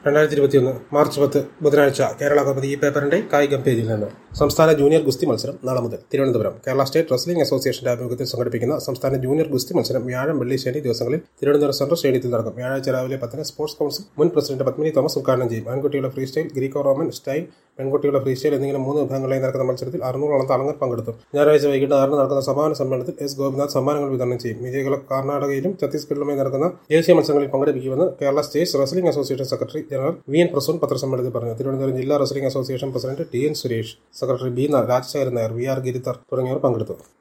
രണ്ടായിരത്തി ഇരുപത്തിയൊന്ന് മാർച്ച് പത്ത് ബുധനാഴ്ച കേരള കൗമുദി ഈ പേപ്പറിന്റെ കായികം പേജിൽ നിന്ന് സംസ്ഥാന ജൂനിയർ ഗുസ്തി മത്സരം നാളെ മുതൽ തിരുവനന്തപുരം കേരള സ്റ്റേറ്റ് റെസ്ലിംഗ് അസോസിയേഷന്റെ ആഭിമുഖ്യത്തിൽ സംഘടിപ്പിക്കുന്ന സംസ്ഥാന ജൂനിയർ ഗുസ്തി മത്സരം വ്യാഴം വെള്ളി ശനി ദിവസങ്ങളിൽ തിരുവനന്തപുരം സെൻട്രൽ സ്റ്റേഡിയത്തിൽ നടക്കും വ്യാഴാഴ്ച രാവിലെ പത്തിന് സ്പോർട്സ് കൌൺസിൽ മുൻ പ്രസിഡന്റ് പത്മിനി തോമസ് ഉദ്ഘാടനം ചെയ്യും ആൺകുട്ടികളുടെ freestyle Greco Roman style പെൺകുട്ടികളുടെ ഫ്രീ സ്റ്റൈൽ എന്നിങ്ങനെ മൂന്ന് വിഭാഗങ്ങളായി നടക്കുന്ന മത്സരത്തിൽ അറുന്നൂറോളം താളങ്ങൾ പങ്കെടുത്തു ഞായറാഴ്ച വൈകിട്ട് ആറിന് നടക്കുന്ന സമാപന സമ്മേളനത്തിൽ എസ് ഗോപിനാഥ് സമ്മാനങ്ങൾ വിതരണം ചെയ്യും വിജയികളെ കർണാടകയിലും ഛത്തീസ്ഗഡിലുമായി നടക്കുന്ന ദേശീയ മത്സരങ്ങളിൽ പങ്കെടുപ്പിക്കുമെന്ന് Kerala state wrestling association secretary general V N Prasoon പത്രസമ്മേളനത്തിൽ പറഞ്ഞു തിരുവനന്തപുരം ജില്ലാ wrestling association president T N Suresh secretary B Rajasekharan Nair V R Giridhar തുടങ്ങിയവർ പങ്കെടുത്തു